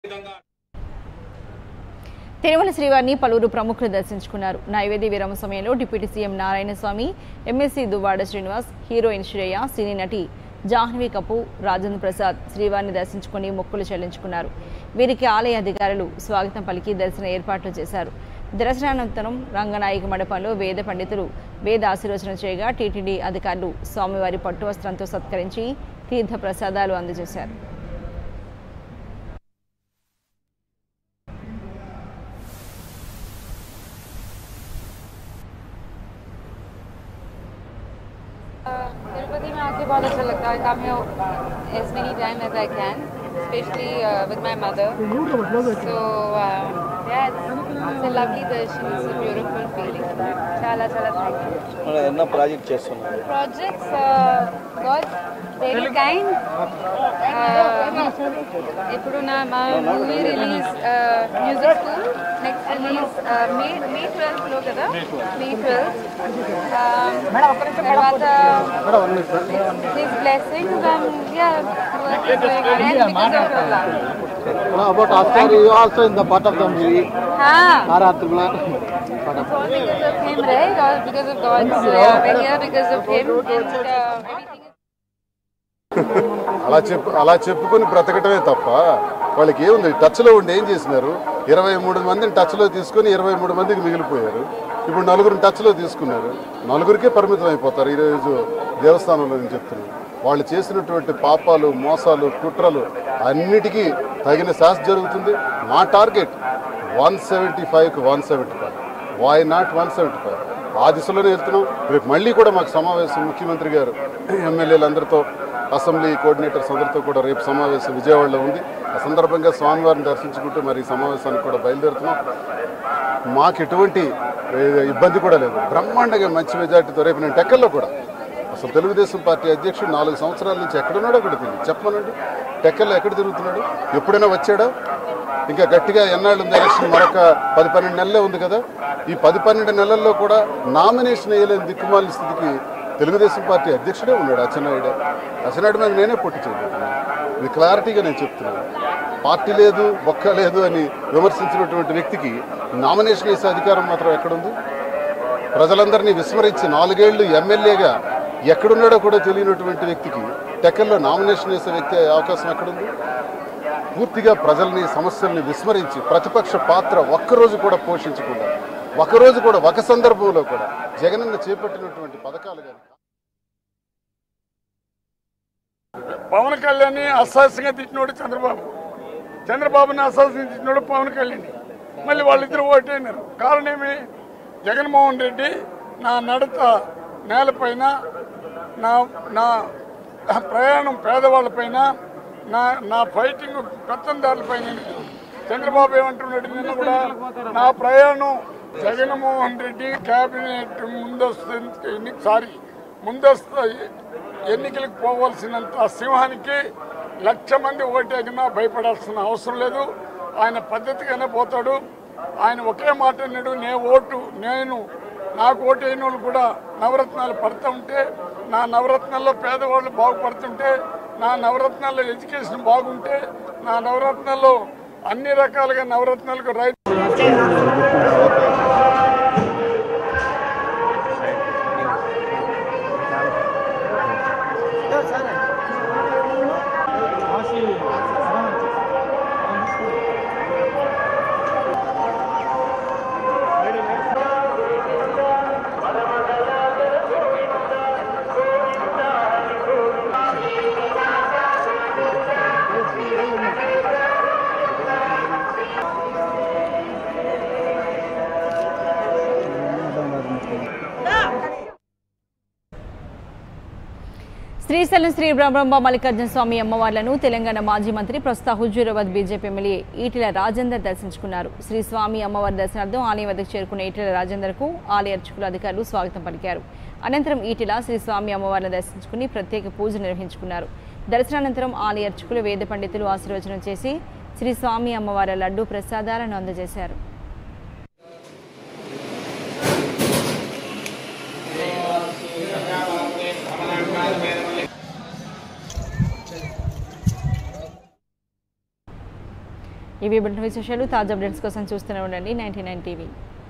తిరుమల శ్రీవారిని పలువురు ప్రముఖులు దర్శించుకున్నారు నైవేద్య విరామ సమయంలో deputy CM Narayanaswamy MLC Duvvada Srinivas heroine Shreya cine నటి జాహ్నవి కపూర్ రాజేంద్ర ప్రసాద్ శ్రీవారిని దర్శించుకుని మొక్కులు చెల్లించుకున్నారు వీరికి ఆలయ అధికారులు స్వాగతం పలికి దర్శన ఏర్పాట్లు చేశారు దర్శనానంతరం రంగనాయక మండపంలో వేద పండితులు వేద ఆశీర్వచనం చేయగా టీటీడీ అధికారులు స్వామివారి పట్టు వస్త్రంతో సత్కరించి తీర్థ ప్రసాదాలు అందజేశారు तिरुपति में आके बहुत अच्छा लगता है कम as many time as I can, especially uh, with my mother. So uh, yeah, it's, it's a lovely darshan. It's a beautiful feeling. Chala chala thank you. మనం ఎన్నో ప్రాజెక్ట్ చేస్తున్నాం Projects, uh, God, very kind. ఇప్పుడు నా మా movie release music school next release May May ట్వెల్త్లో కదా May twelfth తర్వాత his blessings and yeah because of your love. No, about Oscar, you also in the part of the movie. हाँ Tara Tirumala. It's all because of him, right? All because of God's. Uh, we're here because of him, and uh, everything is. అలా చెప్పు అలా చెప్పుకొని బ్రతకటమే తప్ప వాళ్ళకి ఏముంది టచ్లో ఉండి ఏం చేసినారు ఇరవై మూడు మందిని టచ్లో తీసుకొని ఇరవై మూడు మందికి మిగిలిపోయారు ఇప్పుడు నలుగురిని టచ్లో తీసుకున్నారు నలుగురికే పరిమితం అయిపోతారు ఈరోజు దేవస్థానంలో నేను చెప్తున్నాను వాళ్ళు చేసినటువంటి పాపాలు మోసాలు కుట్రలు అన్నిటికీ తగిన శాస్తి జరుగుతుంది మా టార్గెట్ వన్ సెవెంటీ ఫైవ్కి one seventy five why not one seventy five ఆ దిశలోనే వెళ్తున్నాం రేపు మళ్ళీ కూడా మాకు సమావేశం ముఖ్యమంత్రి గారు ఎమ్మెల్యేలందరితో అసెంబ్లీ కోఆర్డినేటర్స్ అందరితో కూడా రేపు సమావేశం విజయవాడలో ఉంది ఆ సందర్భంగా స్వామివారిని దర్శించుకుంటూ మరి ఈ సమావేశానికి కూడా బయలుదేరుతున్నాం మాకు ఎటువంటి ఏ, ఇబ్బంది కూడా లేదు బ్రహ్మాండంగా మంచి మెజార్టీతో రేపు నేను టెక్కల్లో కూడా అసలు తెలుగుదేశం పార్టీ అధ్యక్షుడు నాలుగు సంవత్సరాల నుంచి ఎక్కడున్నాడో కూడా తెలియదు చెప్పమనండి టెక్కల్లో ఎక్కడ తిరుగుతున్నాడు ఎప్పుడైనా వచ్చాడా ఇంకా గట్టిగా ఎన్నాళ్ళు ఉంది ఎలక్షన్ మరొక పది పన్నెండు నెలలే ఉంది కదా ఈ పది పన్నెండు నెలల్లో కూడా నామినేషన్ వేయలేని దిక్కుమాలిన స్థితికి తెలుగుదేశం పార్టీ అధ్యక్షుడే ఉన్నాడు అచ్చెన్నాయుడు అచ్చెన్నాయుడు మీద నేనే పొట్టి చేయబోతున్నాను ఇది క్లారిటీగా నేను చెప్తున్నాను పార్టీ లేదు బొక్క లేదు అని విమర్శించినటువంటి వ్యక్తికి నామినేషన్ వేసే అధికారం మాత్రం ఎక్కడుంది ప్రజలందరినీ విస్మరించి నాలుగేళ్లు ఎమ్మెల్యేగా ఎక్కడున్నాడో కూడా తెలియనటువంటి వ్యక్తికి టెక్కల్లో నామినేషన్ వేసే వ్యక్తి అవకాశం ఎక్కడుంది పూర్తిగా ప్రజల్ని సమస్యల్ని విస్మరించి ప్రతిపక్ష పాత్ర ఒక్కరోజు కూడా పోషించకుండా ఒకరోజు కూడా ఒక సందర్భంలో కూడా జగనన్న చేపట్టినటువంటి పథకాలు కానీ పవన్ కళ్యాణ్ అసహ్యంగా తిట్టినోడు చంద్రబాబు చంద్రబాబుని అసహ్యంగా తిట్టినోడు పవన్ కళ్యాణ్ మళ్ళీ వాళ్ళిద్దరు ఓటైనారు కారణం ఏమి జగన్మోహన్ రెడ్డి నా నడత నేలపైన నా నా ప్రయాణం పేదవాళ్ళపైన నా నా ఫైటింగ్ పెత్తందారులపైన చంద్రబాబు ఏమంటున్నాడు నిన్న కూడా నా ప్రయాణం జగన్మోహన్ రెడ్డి కేబినెట్ ముందస్తు ఎన్ని సారీ ముందస్తు ఎన్నికలకు పోవాల్సినంత సింహానికి లక్ష మంది ఓటేకినా భయపడాల్సిన అవసరం లేదు ఆయన పద్ధతిగానే పోతాడు ఆయన ఒకే మాట అన్నాడు నే ఓటు నేను నాకు ఓటు అయిన వాళ్ళు కూడా నవరత్నాలు పడుతూ ఉంటే నా నవరత్నాల్లో పేదవాళ్ళు బాగుపడుతుంటే నా నవరత్నాల్లో ఎడ్యుకేషన్ బాగుంటే నా నవరత్నాల్లో అన్ని రకాలుగా నవరత్నాలకు రైతు శ్రీశైలం శ్రీ బ్రహ్మ మల్లికార్జున స్వామి అమ్మవార్లను తెలంగాణ మాజీ మంత్రి ప్రస్తుత హుజూరాబాద్ బీజేపీ ఎమ్మెల్యే ఈటెల రాజేందర్ దర్శించుకున్నారు శ్రీ స్వామి అమ్మవారి దర్శనార్థం ఆలయం వద్దకు చేరుకున్న ఈటెల రాజేందర్కు ఆలయ అర్చకులు అధికారులు స్వాగతం పలికారు అనంతరం ఈటెల శ్రీ స్వామి అమ్మవారిని దర్శించుకుని ప్రత్యేక పూజ నిర్వహించుకున్నారు దర్శనానంతరం ఆలయ అర్చకులు వేద పండితులు ఆశీర్వచనం చేసి శ్రీ స్వామి అమ్మవారి లడ్డు ప్రసాదాలను అందజేశారు ఇవి బులెటిన్ విశేషాలు తాజా అప్డేట్స్ కోసం చూస్తూనే ఉండండి నైన్టీ నైన్ టీవీ